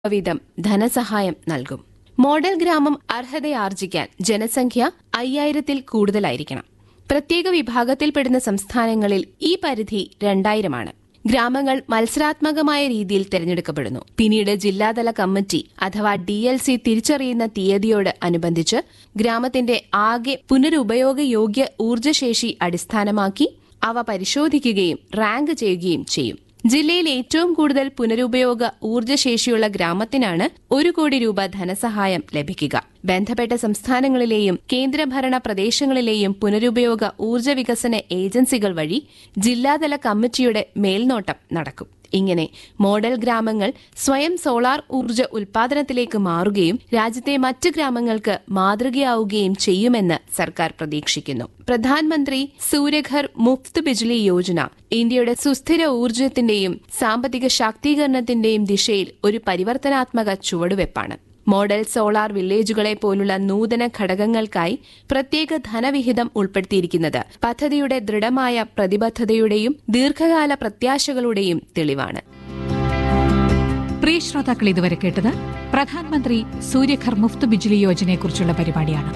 വീതം ധനസഹായം നൽകും മോഡൽ ഗ്രാമം അർഹതയാർജിക്കാൻ ജനസംഖ്യ അയ്യായിരത്തിൽ കൂടുതലായിരിക്കണം പ്രത്യേക വിഭാഗത്തിൽപ്പെടുന്ന സംസ്ഥാനങ്ങളിൽ ഈ പരിധി രണ്ടായിരമാണ് ഗ്രാമങ്ങൾ മത്സരാത്മകമായ രീതിയിൽ തെരഞ്ഞെടുക്കപ്പെടുന്നു പിന്നീട് ജില്ലാതല കമ്മിറ്റി അഥവാ ഡി എൽ സി തിരിച്ചറിയുന്ന തീയതിയോട് അനുബന്ധിച്ച് ഗ്രാമത്തിന്റെ ആകെ പുനരുപയോഗയോഗ്യ ഊർജ്ജശേഷി അടിസ്ഥാനമാക്കി അവ പരിശോധിക്കുകയും റാങ്ക് ചെയ്യുകയും ചെയ്യും ജില്ലയിൽ ഏറ്റവും കൂടുതൽ പുനരുപയോഗ ഊർജ്ജശേഷിയുള്ള ഗ്രാമത്തിനാണ് ഒരു കോടി രൂപ ധനസഹായം ലഭിക്കുക ബന്ധപ്പെട്ട സംസ്ഥാനങ്ങളിലെയും കേന്ദ്രഭരണ പ്രദേശങ്ങളിലെയും പുനരുപയോഗ ഊർജ്ജ വികസന ഏജൻസികൾ വഴി ജില്ലാതല കമ്മിറ്റിയുടെ മേൽനോട്ടം നടക്കും ഇങ്ങനെ മോഡൽ ഗ്രാമങ്ങൾ സ്വയം സോളാർ ഊർജ്ജ ഉൽപാദനത്തിലേക്ക് മാറുകയും രാജ്യത്തെ മറ്റ് ഗ്രാമങ്ങൾക്ക് മാതൃകയാവുകയും ചെയ്യുമെന്ന് സർക്കാർ പ്രതീക്ഷിക്കുന്നു പ്രധാനമന്ത്രി സൂര്യഘർ മുഫ്ത് ബിജ്ലി യോജന ഇന്ത്യയുടെ സുസ്ഥിര ഊർജ്ജത്തിന്റെയും സാമ്പത്തിക ശാക്തീകരണത്തിന്റെയും ദിശയിൽ ഒരു പരിവർത്തനാത്മക ചുവടുവെപ്പാണ് മോഡൽ സോളാർ വില്ലേജുകളെ പോലുള്ള നൂതന ഘടകങ്ങൾക്കായി പ്രത്യേക ധനവിഹിതം ഉൾപ്പെടുത്തിയിരിക്കുന്നത് പദ്ധതിയുടെ ദൃഢമായ പ്രതിബദ്ധതയുടെയും ദീർഘകാല പ്രത്യാശകളുടെയും തെളിവാണ് പ്രിയ ശ്രോതാക്കൾ ഇതുവരെ കേട്ടത് പ്രധാനമന്ത്രി സൂര്യഘർ മുഫ്ത് ബിജ്ലി യോജനയെക്കുറിച്ചുള്ള പരിപാടിയാണ്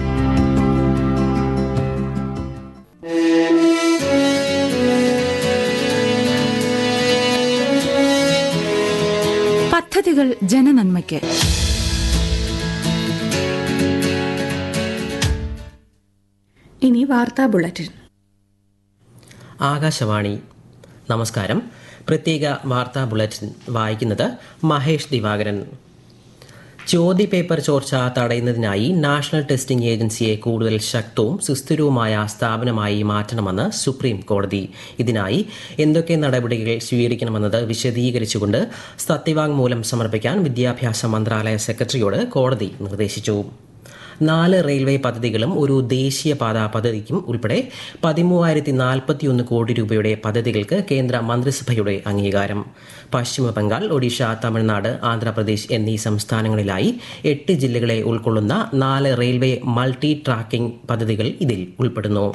പദ്ധതികൾ ജനനന്മയ്ക്ക് ഇനി വാർത്താ ബുള്ളറ്റിൻ ആകാശവാണി നമസ്കാരം പ്രത്യേക വാർത്താ ബുള്ളറ്റിൻ വായിക്കുന്നത് മഹേഷ് ദിവാകരൻ ചോദ്യപേപ്പർ ചോർച്ച തടയുന്നതിനായി നാഷണൽ ടെസ്റ്റിംഗ് ഏജൻസിയെ കൂടുതൽ ശക്തവും സുസ്ഥിരവുമായ സ്ഥാപനമായി മാറ്റണമെന്ന് സുപ്രീം കോടതി ഇതിനായി എന്തൊക്കെ നടപടികൾ സ്വീകരിക്കണമെന്നത് വിശദീകരിച്ചുകൊണ്ട് സത്യവാങ്മൂലം സമർപ്പിക്കാൻ വിദ്യാഭ്യാസ മന്ത്രാലയ സെക്രട്ടറിയോട് കോടതി നിർദ്ദേശിച്ചു നാല് റെയിൽവേ പദ്ധതികളും ഒരു ദേശീയപാത പദ്ധതിക്കും ഉൾപ്പെടെ പതിമൂവായിരത്തി നാൽപ്പത്തിയൊന്ന് കോടി രൂപയുടെ പദ്ധതികൾക്ക് കേന്ദ്ര മന്ത്രിസഭയുടെ അംഗീകാരം പശ്ചിമ ബംഗാൾ ഒഡീഷ തമിഴ്നാട് ആന്ധ്രാപ്രദേശ് എന്നീ സംസ്ഥാനങ്ങളിലായി എട്ട് ജില്ലകളെ ഉൾക്കൊള്ളുന്ന നാല് റെയിൽവേ മൾട്ടി ട്രാക്കിംഗ് പദ്ധതികൾ ഇതിൽ ഉൾപ്പെടുന്നു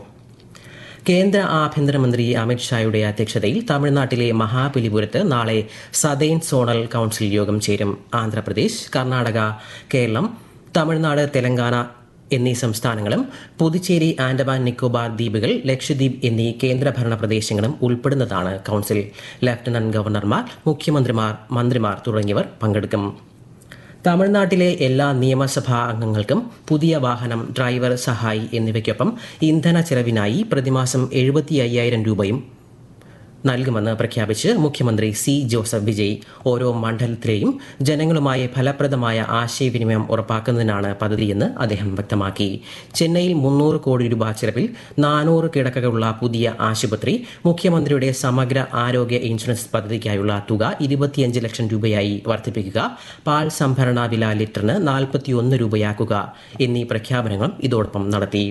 കേന്ദ്ര ആഭ്യന്തരമന്ത്രി അമിത്ഷായുടെ അധ്യക്ഷതയിൽ തമിഴ്നാട്ടിലെ മഹാബലിപുരത്ത് നാളെ സതേൺ സോണൽ കൌൺസിൽ യോഗം ചേരും ആന്ധ്രാപ്രദേശ് കർണാടക കേരളം തമിഴ്നാട് തെലങ്കാന എന്നീ സംസ്ഥാനങ്ങളും പുതുച്ചേരി ആൻഡമാൻ നിക്കോബാർ ദ്വീപുകൾ ലക്ഷദ്വീപ് എന്നീ കേന്ദ്രഭരണ പ്രദേശങ്ങളും ഉൾപ്പെടുന്നതാണ് കൌൺസിൽ ലഫ്റ്റനന്റ് ഗവർണർമാർ മുഖ്യമന്ത്രിമാർ മന്ത്രിമാർ തുടങ്ങിയവർ പങ്കെടുക്കും തമിഴ്നാട്ടിലെ എല്ലാ നിയമസഭാ അംഗങ്ങൾക്കും പുതിയ വാഹനം ഡ്രൈവർ സഹായി എന്നിവയ്ക്കൊപ്പം ഇന്ധന ചെലവിനായി പ്രതിമാസം എഴുപത്തി അയ്യായിരം രൂപയും നൽകുമെന്ന് പ്രഖ്യാപിച്ച് മുഖ്യമന്ത്രി സി ജോസഫ് വിജയ് ഓരോ മണ്ഡലത്തിലെയും ജനങ്ങളുമായി ഫലപ്രദമായ ആശയവിനിമയം ഉറപ്പാക്കുന്നതിനാണ് പദ്ധതിയെന്ന് അദ്ദേഹം വ്യക്തമാക്കി ചെന്നൈയിൽ മുന്നൂറ് കോടി രൂപ ചെലവിൽ നാനൂറ് കിടക്കകളുള്ള പുതിയ ആശുപത്രി മുഖ്യമന്ത്രിയുടെ സമഗ്ര ആരോഗ്യ ഇൻഷുറൻസ് പദ്ധതിക്കായുള്ള തുക ഇരുപത്തിയഞ്ച് ലക്ഷം രൂപയായി വർദ്ധിപ്പിക്കുക പാൽ സംഭരണ വില ലിറ്ററിന് നാൽപ്പത്തിയൊന്ന് രൂപയാക്കുക എന്നീ പ്രഖ്യാപനങ്ങളും ഇതോടൊപ്പം നടത്തി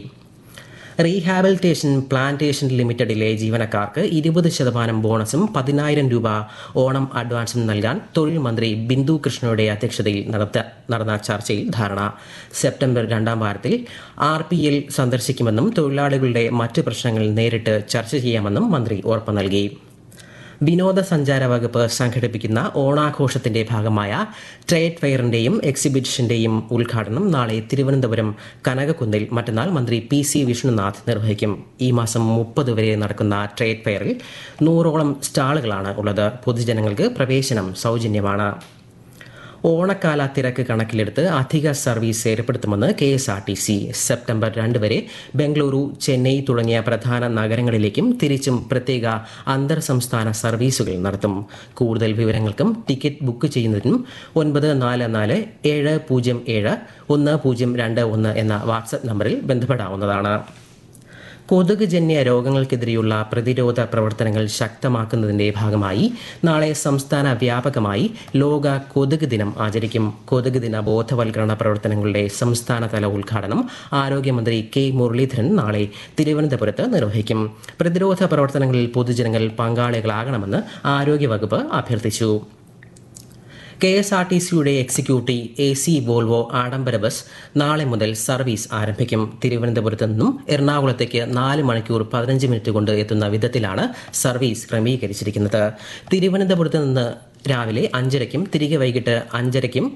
റീഹാബിലിറ്റേഷൻ പ്ലാന്റേഷൻ ലിമിറ്റഡിലെ ജീവനക്കാർക്ക് ഇരുപത് ശതമാനം ബോണസും പതിനായിരം രൂപ ഓണം അഡ്വാൻസും നൽകാൻ തൊഴിൽ മന്ത്രി ബിന്ദു കൃഷ്ണയുടെ അധ്യക്ഷതയിൽ നടത്ത നടന്ന ചർച്ചയിൽ ധാരണ സെപ്റ്റംബർ രണ്ടാം വാരത്തിൽ ആർ പി എൽ സന്ദർശിക്കുമെന്നും തൊഴിലാളികളുടെ മറ്റ് പ്രശ്നങ്ങൾ നേരിട്ട് ചർച്ച ചെയ്യാമെന്നും മന്ത്രി ഉറപ്പു നൽകി വിനോദസഞ്ചാര വകുപ്പ് സംഘടിപ്പിക്കുന്ന ഓണാഘോഷത്തിന്റെ ഭാഗമായ ട്രേഡ് ഫെയറിന്റെയും എക്സിബിഷന്റെയും ഉദ്ഘാടനം നാളെ തിരുവനന്തപുരം കനകക്കുന്നിൽ മറ്റന്നാൾ മന്ത്രി പി സി വിഷ്ണുനാഥ് നിർവഹിക്കും ഈ മാസം മുപ്പത് വരെ നടക്കുന്ന ട്രേഡ് ഫെയറിൽ നൂറോളം സ്റ്റാളുകളാണ് ഉള്ളത് പൊതുജനങ്ങൾക്ക് പ്രവേശനം സൗജന്യമാണ് ഓണക്കാല തിരക്ക് കണക്കിലെടുത്ത് അധിക സർവീസ് ഏർപ്പെടുത്തുമെന്ന് K S R T C September രണ്ട് വരെ ബംഗളൂരു ചെന്നൈ തുടങ്ങിയ പ്രധാന നഗരങ്ങളിലേക്കും തിരിച്ചും പ്രത്യേക അന്തർ സംസ്ഥാന സർവീസുകൾ നടത്തും കൂടുതൽ വിവരങ്ങൾക്കും ടിക്കറ്റ് ബുക്ക് ചെയ്യുന്നതിനും ഒൻപത് നാല് നാല് ഏഴ് പൂജ്യം ഏഴ് ഒന്ന് പൂജ്യം രണ്ട് ഒന്ന് എന്ന വാട്സപ്പ് നമ്പറിൽ ബന്ധപ്പെടാവുന്നതാണ് കൊതുക് ജന്യ രോഗങ്ങൾക്കെതിരെയുള്ള പ്രതിരോധ പ്രവർത്തനങ്ങൾ ശക്തമാക്കുന്നതിന്റെ ഭാഗമായി നാളെ സംസ്ഥാന വ്യാപകമായി ലോക കൊതുക് ദിനം ആചരിക്കും കൊതുക് ദിന ബോധവൽക്കരണ പ്രവർത്തനങ്ങളുടെ സംസ്ഥാനതല ഉദ്ഘാടനം ആരോഗ്യമന്ത്രി കെ മുരളീധരൻ നാളെ തിരുവനന്തപുരത്ത് നിർവഹിക്കും പ്രതിരോധ പ്രവർത്തനങ്ങളിൽ പൊതുജനങ്ങൾ പങ്കാളികളാകണമെന്ന് ആരോഗ്യവകുപ്പ് അഭ്യർത്ഥിച്ചു കെ എസ് ആർ ടി സിയുടെ എക്സിക്യൂട്ടീവ് എ സി വോൾവോ ആഡംബര ബസ് നാളെ മുതൽ സർവീസ് ആരംഭിക്കും തിരുവനന്തപുരത്ത് നിന്നും എറണാകുളത്തേക്ക് നാല് മണിക്കൂർ പതിനഞ്ച് മിനിറ്റ് കൊണ്ട് എത്തുന്ന വിധത്തിലാണ് സർവീസ് ക്രമീകരിച്ചിരിക്കുന്നത് തിരുവനന്തപുരത്ത് നിന്ന് രാവിലെ അഞ്ചരയ്ക്കും തിരികെ വൈകിട്ട് അഞ്ചരയ്ക്കും